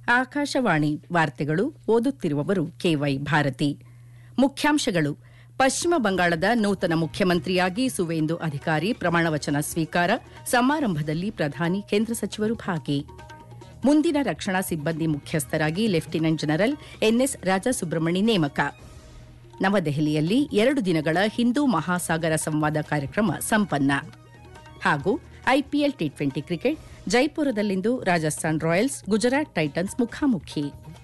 ಆಕಾಶವಾಣಿ ವಾರ್ತೆಗಳು ಓದುತ್ತಿರುವವರು ಕೆವೈ ಭಾರತಿ ಮುಖ್ಯಾಂಶಗಳು ಪಶ್ಚಿಮ ಬಂಗಾಳದ ನೂತನ ಮುಖ್ಯಮಂತ್ರಿಯಾಗಿ ಸುವೇಂದು ಅಧಿಕಾರಿ ಪ್ರಮಾಣವಚನ ಸ್ವೀಕಾರ ಸಮಾರಂಭದಲ್ಲಿ ಪ್ರಧಾನಿ ಕೇಂದ್ರ ಸಚಿವರು ಭಾಗಿ ಮುಂದಿನ ರಕ್ಷಣಾ ಸಿಬ್ಬಂದಿ ಮುಖ್ಯಸ್ಥರಾಗಿ ಲೆಫ್ಟಿನೆಂಟ್ ಜನರಲ್ ಎನ್ಎಸ್ ರಾಜಸುಬ್ರಹ್ಮಣಿ ನೇಮಕ ನವದೆಹಲಿಯಲ್ಲಿ ಎರಡು ದಿನಗಳ ಹಿಂದೂ ಮಹಾಸಾಗರ ಸಂವಾದ ಕಾರ್ಯಕ್ರಮ ಸಂಪನ್ನ ಹಾಗೂ ಐಪಿಎಲ್ ಟಿ ಟ್ವೆಂಟಿ ಕ್ರಿಕೆಟ್ ಜೈಪುರದಲ್ಲಿಂದು ರಾಜಸ್ಥಾನ್ ರಾಯಲ್ಸ್ ಗುಜರಾತ್ ಟೈಟನ್ಸ್ ಮುಖಾಮುಖಿ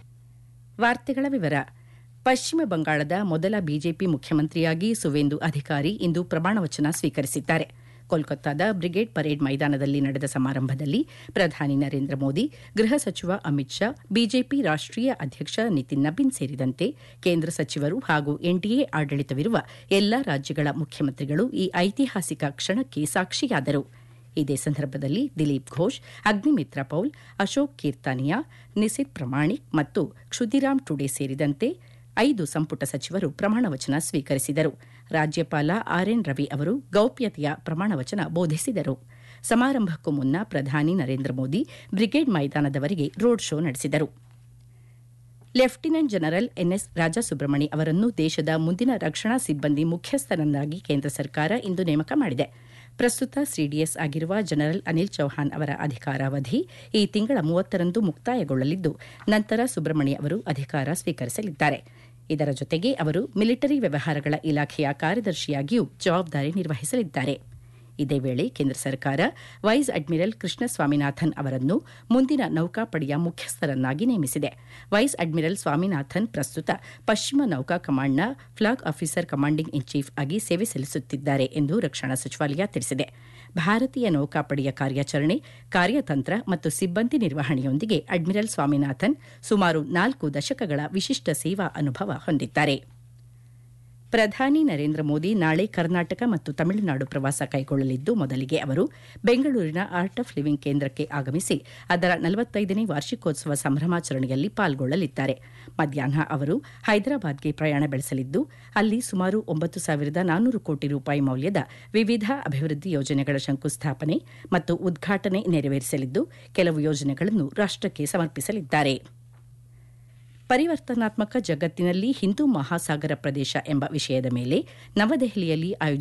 ವಾರ್ತೆಗಳ ವಿವರ ಪಶ್ಚಿಮ ಬಂಗಾಳದ ಮೊದಲ ಬಿಜೆಪಿ ಮುಖ್ಯಮಂತ್ರಿಯಾಗಿ ಸುವೇಂದು ಅಧಿಕಾರಿ ಇಂದು ಪ್ರಮಾಣವಚನ ಸ್ವೀಕರಿಸಿದ್ದಾರೆ ಕೋಲ್ಕತ್ತಾದ ಬ್ರಿಗೇಡ್ ಪರೇಡ್ ಮೈದಾನದಲ್ಲಿ ನಡೆದ ಸಮಾರಂಭದಲ್ಲಿ ಪ್ರಧಾನಿ ನರೇಂದ್ರ ಮೋದಿ ಗೃಹ ಸಚಿವ ಅಮಿತ್ ಶಾ ಬಿಜೆಪಿ ರಾಷ್ಟೀಯ ಅಧ್ಯಕ್ಷ ನಿತಿನ್ ನಬೀನ್ ಸೇರಿದಂತೆ ಕೇಂದ್ರ ಸಚಿವರು ಹಾಗೂ ಎನ್ಡಿಎ ಆಡಳಿತವಿರುವ ಎಲ್ಲಾ ರಾಜ್ಯಗಳ ಮುಖ್ಯಮಂತ್ರಿಗಳು ಈ ಐತಿಹಾಸಿಕ ಕ್ಷಣಕ್ಕೆ ಸಾಕ್ಷಿಯಾದರು ಇದೇ ಸಂದರ್ಭದಲ್ಲಿ ದಿಲೀಪ್ ಘೋಷ್ ಅಗ್ನಿಮಿತ್ರ ಪೌಲ್ ಅಶೋಕ್ ಕೀರ್ತಾನಿಯಾ ನಿಸಿತ್ ಪ್ರಮಾಣಿಕ್ ಮತ್ತು ಕ್ಷುದಿರಾಮ್ ಟುಡೆ ಸೇರಿದಂತೆ ಐದು ಸಂಪುಟ ಸಚಿವರು ಪ್ರಮಾಣವಚನ ಸ್ವೀಕರಿಸಿದರು ರಾಜ್ಯಪಾಲ ಆರ್ಎನ್ ರವಿ ಅವರು ಗೌಪ್ಯತೆಯ ಪ್ರಮಾಣವಚನ ಬೋಧಿಸಿದರು ಸಮಾರಂಭಕ್ಕೂ ಮುನ್ನ ಪ್ರಧಾನಿ ನರೇಂದ್ರ ಮೋದಿ ಬ್ರಿಗೇಡ್ ಮೈದಾನದವರೆಗೆ ರೋಡ್ ಶೋ ನಡೆಸಿದರು ಲೆಫ್ಟಿನೆಂಟ್ ಜನರಲ್ ಎನ್ಎಸ್ ರಾಜಸುಬ್ರಹ್ಮಣಿ ಅವರನ್ನು ದೇಶದ ಮುಂದಿನ ರಕ್ಷಣಾ ಸಿಬ್ಬಂದಿ ಮುಖ್ಯಸ್ಥರನ್ನಾಗಿ ಕೇಂದ್ರ ಸರ್ಕಾರ ಇಂದು ನೇಮಕ ಮಾಡಿದೆ ಪ್ರಸ್ತುತ ಸಿಡಿಎಸ್ ಆಗಿರುವ ಜನರಲ್ ಅನಿಲ್ ಚೌಹಾಣ್ ಅವರ ಅಧಿಕಾರಾವಧಿ ಈ ತಿಂಗಳ ಮೂವತ್ತರಂದು ಮುಕ್ತಾಯಗೊಳ್ಳಲಿದ್ದು ನಂತರ ಸುಬ್ರಹ್ಮಣಿ ಅವರು ಅಧಿಕಾರ ಸ್ವೀಕರಿಸಲಿದ್ದಾರೆ ಇದರ ಜೊತೆಗೆ ಅವರು ಮಿಲಿಟರಿ ವ್ಯವಹಾರಗಳ ಇಲಾಖೆಯ ಕಾರ್ಯದರ್ಶಿಯಾಗಿಯೂ ಜವಾಬ್ದಾರಿ ನಿರ್ವಹಿಸಲಿದ್ದಾರೆ ಇದೇ ವೇಳೆ ಕೇಂದ್ರ ಸರ್ಕಾರ ವೈಸ್ ಅಡ್ಮಿರಲ್ ಕೃಷ್ಣ ಸ್ವಾಮಿನಾಥನ್ ಅವರನ್ನು ಮುಂದಿನ ನೌಕಾಪಡೆಯ ಮುಖ್ಯಸ್ಥರನ್ನಾಗಿ ನೇಮಿಸಿದೆ ವೈಸ್ ಅಡ್ಮಿರಲ್ ಸ್ವಾಮಿನಾಥನ್ ಪ್ರಸ್ತುತ ಪಶ್ಚಿಮ ನೌಕಾ ಕಮಾಂಡ್ನ flag officer commanding in chief ಆಗಿ ಸೇವೆ ಸಲ್ಲಿಸುತ್ತಿದ್ದಾರೆ ಎಂದು ರಕ್ಷಣಾ ಸಚಿವಾಲಯ ತಿಳಿಸಿದೆ ಭಾರತೀಯ ನೌಕಾಪಡೆಯ ಕಾರ್ಯಾಚರಣೆ ಕಾರ್ಯತಂತ್ರ ಮತ್ತು ಸಿಬ್ಬಂದಿ ನಿರ್ವಹಣೆಯೊಂದಿಗೆ ಅಡ್ಮಿರಲ್ ಸ್ವಾಮಿನಾಥನ್ ಸುಮಾರು ನಾಲ್ಕು ದಶಕಗಳ ವಿಶಿಷ್ಟ ಸೇವಾ ಅನುಭವ ಹೊಂದಿದ್ದಾರೆ ಪ್ರಧಾನಿ ನರೇಂದ್ರ ಮೋದಿ ನಾಳೆ ಕರ್ನಾಟಕ ಮತ್ತು ತಮಿಳುನಾಡು ಪ್ರವಾಸ ಕೈಗೊಳ್ಳಲಿದ್ದು ಮೊದಲಿಗೆ ಅವರು ಬೆಂಗಳೂರಿನ ಆರ್ಟ್ ಆಫ್ ಲಿವಿಂಗ್ ಕೇಂದ್ರಕ್ಕೆ ಆಗಮಿಸಿ ಅದರ ನಲವತ್ತೈದನೇ ವಾರ್ಷಿಕೋತ್ಸವ ಸಂಭ್ರಮಾಚರಣೆಯಲ್ಲಿ ಪಾಲ್ಗೊಳ್ಳಲಿದ್ದಾರೆ ಮಧ್ಯಾಹ್ನ ಅವರು ಹೈದರಾಬಾದ್ಗೆ ಪ್ರಯಾಣ ಬೆಳೆಸಲಿದ್ದು ಅಲ್ಲಿ ಸುಮಾರು ಒಂಬತ್ತು ಸಾವಿರದ ನಾನ್ನೂರು ಕೋಟಿ ರೂಪಾಯಿ ಮೌಲ್ಯದ ವಿವಿಧ ಅಭಿವೃದ್ಧಿ ಯೋಜನೆಗಳ ಶಂಕುಸ್ಥಾಪನೆ ಮತ್ತು ಉದ್ಘಾಟನೆ ನೆರವೇರಿಸಲಿದ್ದು ಕೆಲವು ಯೋಜನೆಗಳನ್ನು ರಾಷ್ಟಕ್ಕೆ ಸಮರ್ಪಿಸಲಿದ್ದಾರೆ ಪರಿವರ್ತನಾತ್ಮಕ ಜಗತ್ತಿನಲ್ಲಿ ಹಿಂದೂ ಮಹಾಸಾಗರ ಪ್ರದೇಶ ಎಂಬ ವಿಷಯದ ಮೇಲೆ ನವದೆಹಲಿಯಲ್ಲಿ ಆಯೋಜಿಸಿದ್ದ